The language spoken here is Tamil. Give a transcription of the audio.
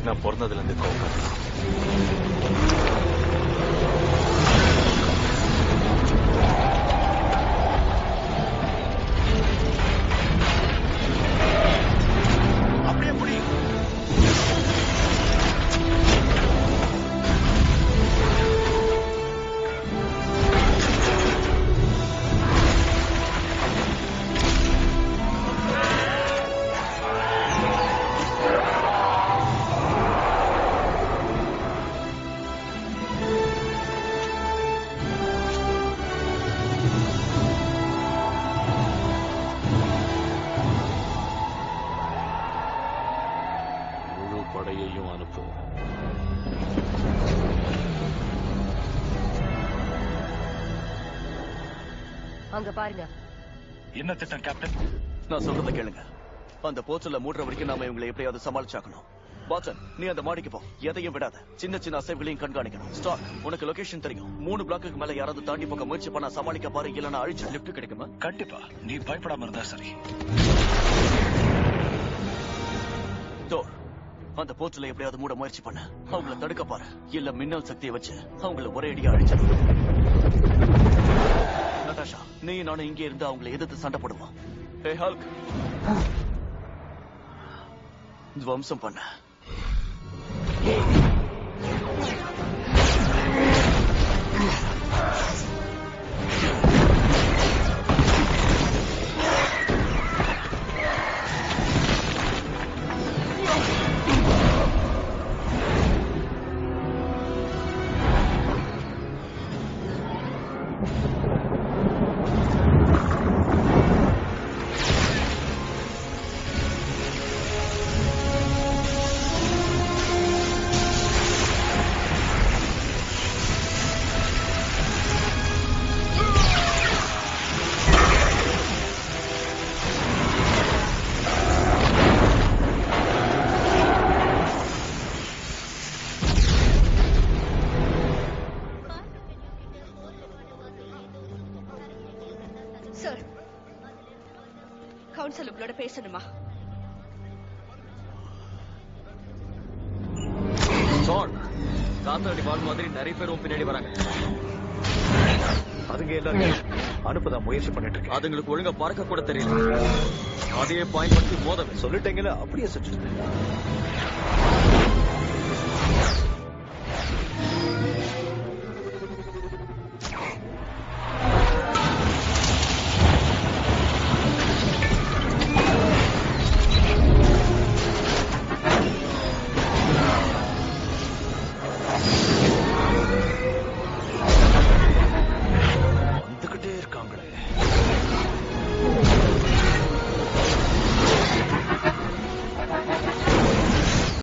நான் பிறந்ததுல இருந்து கோவம் அப்படியே புடி முழு படையையும் அனுப்பு அங்க பாருங்க என்ன திட்டம் கேப்டன் நான் சொல்றத கேளுங்க அந்த போச்சல்ல மூடுற வரைக்கும் நாம இவங்களை எப்படியாவது சமாளிச்சாக்கணும் வாட்சன் நீ அந்த மாடிக்கு போ எதையும் விடாத சின்ன சின்ன அசைவுகளையும் கண்காணிக்கணும் ஸ்டாக் உனக்கு லொகேஷன் தெரியும் மூணு பிளாக்குக்கு மேல யாராவது தாண்டி போக முயற்சி பண்ணா சமாளிக்க பாரு இல்லனா அழிச்சு லிஃப்ட் கிடைக்குமா கண்டிப்பா நீ பயப்படாம இருந்தா சரி டோர் அந்த போச்சல எப்படியாவது மூட முயற்சி பண்ண அவங்கள தடுக்க பாரு இல்ல மின்னல் சக்தியை வச்சு அவங்கள ஒரே அடியா அழிச்சு நட்டாஷா நீ நானும் இங்கே இருந்து அவங்களை எதிர்த்து சண்டை போடுவோம் ஹே ஹல்க் துவம்சம் பண்ண சார் கவுன்சில் உங்களோட பேசணுமா ஜான் காத்தாடி பால் மாதிரி நிறைய பேர் உன் பின்னாடி வராங்க அதுங்க எல்லாரும் அனுப்பதான் முயற்சி பண்ணிட்டு இருக்கேன் அதுங்களுக்கு ஒழுங்கா பறக்க கூட தெரியல அதையே பயன்படுத்தி மோத சொல்லிட்டீங்களா அப்படியே செஞ்சுட்டு ஆ